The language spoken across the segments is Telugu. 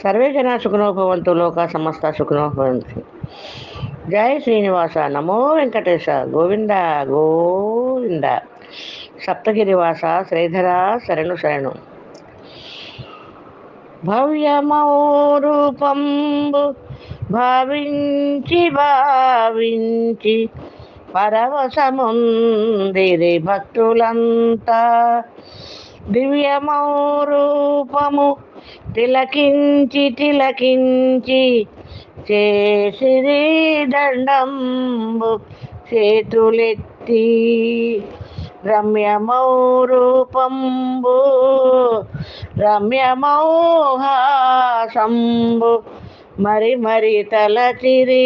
సర్వే జన సుఖనోభవంతు లోక సమస్త సుఖనోభవంతు జై శ్రీనివాస నమో వెంకటేశ గోవింద గోవింద సప్తగిరివాస శ్రీధర శరణు శరణు భవ్యమౌ రూపంబు భావించి భావించి పరవశముందిరి భక్తులంతా దివ్యమౌ రూపము తిలకించి తిలకించి చేసిరి దండంబు చేతులెత్తి రమ్యమౌ రూపంబు రమ్యమౌ హాసంబు మరి మరి తలచిరి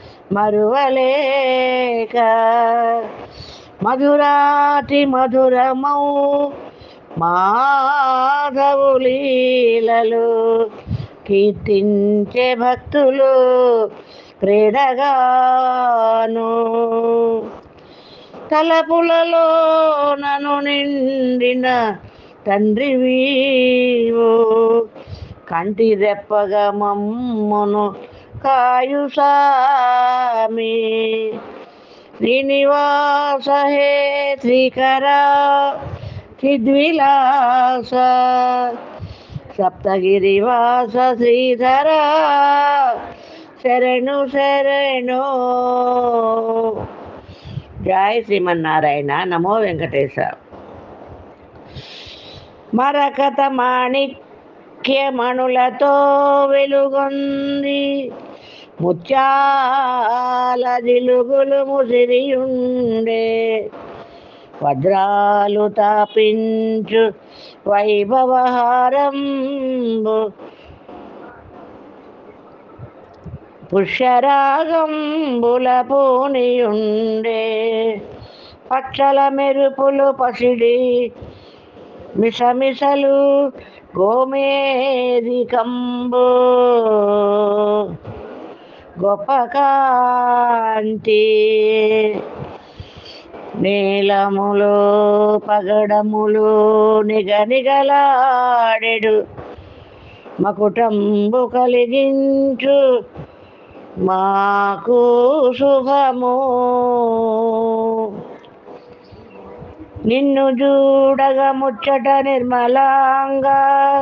మరువలేక మధురాతి మధురమౌ మాధవు లీలలు కీర్తించే భక్తులు క్రీడగాను తలపులలో నన్ను నిండిన తండ్రి వీవు కంటి రెప్పగా మమ్మును కాయు సామి శ్రీనివాస హే శ్రీకర చిద్విలాస సప్తగిరివాస శ్రీధర శరణు శరణు జై శ్రీమన్నారాయణ నమో వెంకటేశ మరకత మాణిక్యమణులతో వెలుగొంది ముత్యాల జిలుగులు ముసిరియుండే వజ్రాలు తాపించు వైభవహారంబు పుష్యరాగంబుల పూనియుండే పచ్చల మెరుపులు పసిడి మిసమిసలు గోమేది కంబు గొప్ప కాంతి నీలములు పగడములు నిగ నిగలాడెడు మకుటంబు కలిగించు మాకు శుభము నిన్ను చూడగ ముచ్చట నిర్మలాంగా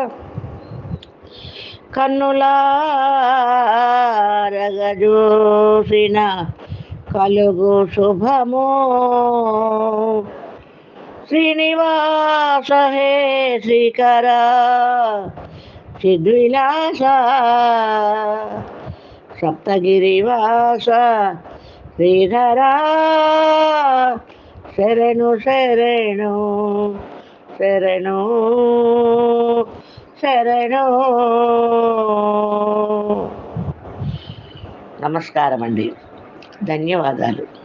కన్నులారగ చూసిన కలుగు శుభము శ్రీనివాస హే శ్రీకర చిద్విలాస సప్తగిరివాస శ్రీధర శరణు శరణు శరణు శరణు నమస్కారం అండి ధన్యవాదాలు